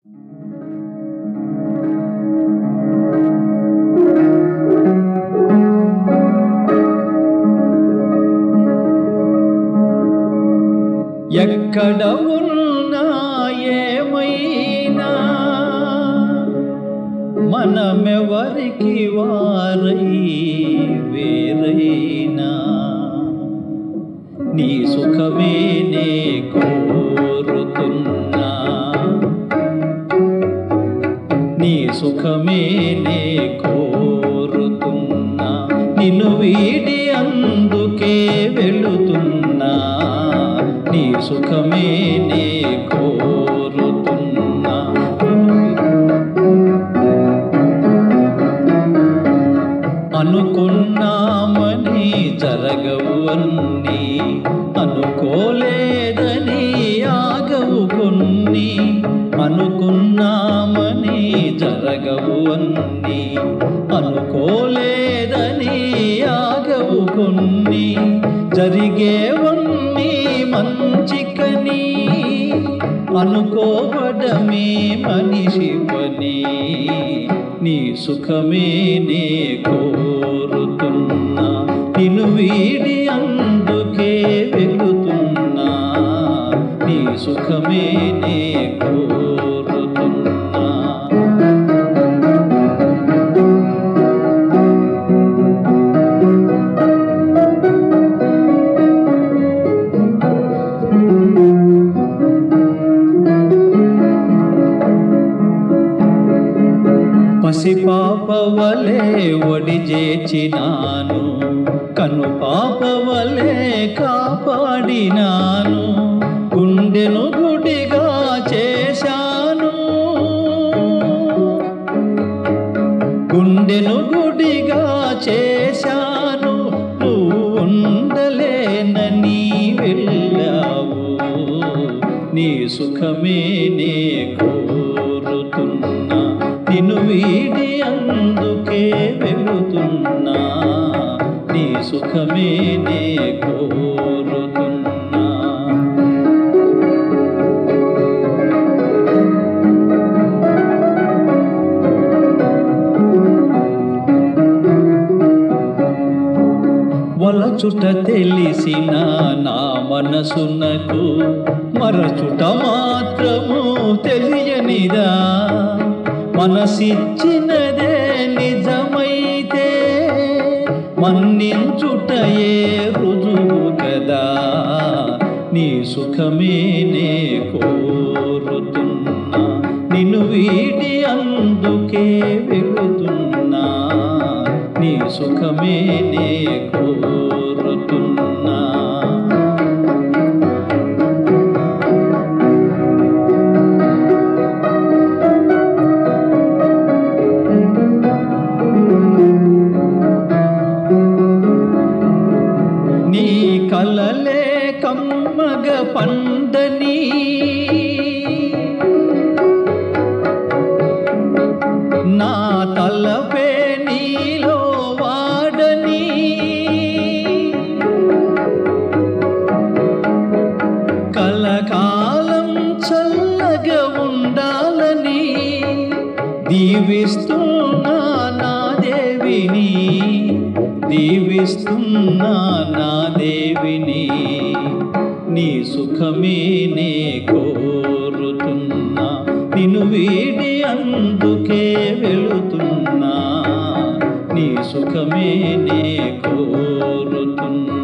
ఎక్కడ ఉన్నా ఏమైనా మనమెవరికి వారై వేరైనా నీ సుఖమే నే కోరుతున్నా నీ సుఖమే నే కోరుతున్నా నిన్ను వీడి అందుకే వెళుతున్నా నీ సుఖమే నే కోరుతున్నా అనుకున్నామని జరగవు అన్నీ అనుకోలేదని ఆగవు కొన్ని అనుకున్నామని జరగవు అన్నీ అనుకోలేదని ఆగవు కొన్ని జరిగేవన్నీ మంచికని అనుకోవడమే మనిషి పని నీ సుఖమే నే కోరుతున్నా నిన్ను వీడి అందుకే వెళుతున్నా నీ సుఖమే నే కోరుతున్నా పసిపాపవలే ఒడి చేచినాను కను పాపవలే కాపాడినాను గుండెను గుడిగా చేశాను గుండెను గుడిగా చేశాను నువ్వు ఉండలేనని వెళ్ళావు నీ సుఖమే నే కోరుతున్నా నిన్ను వీడి అందుకే వెళుతున్నా నీ సుఖమే నే కోరుతున్నా వలచుట తెలిసిన నా మనసునకు మరచుట మాత్రము తెలియనిదా మనసిచ్చినదే నిజమైతే మన్నించుటయే రుజువు కదా నీ సుఖమే నే కోరుతున్నా నిన్ను వీడి అందుకే వెళుతున్నా నీ సుఖమే నే కోరుతున్నా నీ కలలే కమ్మగ పండని నా తలపే నీలో వాడని కలకాలం చల్లగా ఉండాలని దీవిస్తున్నా నా దేవిని దీవిస్తున్నా నా దేవిని నీ సుఖమే నే కోరుతున్నా నిన్ను వీడి అందుకే వెళుతున్నా నీ సుఖమే నే కోరుతున్నా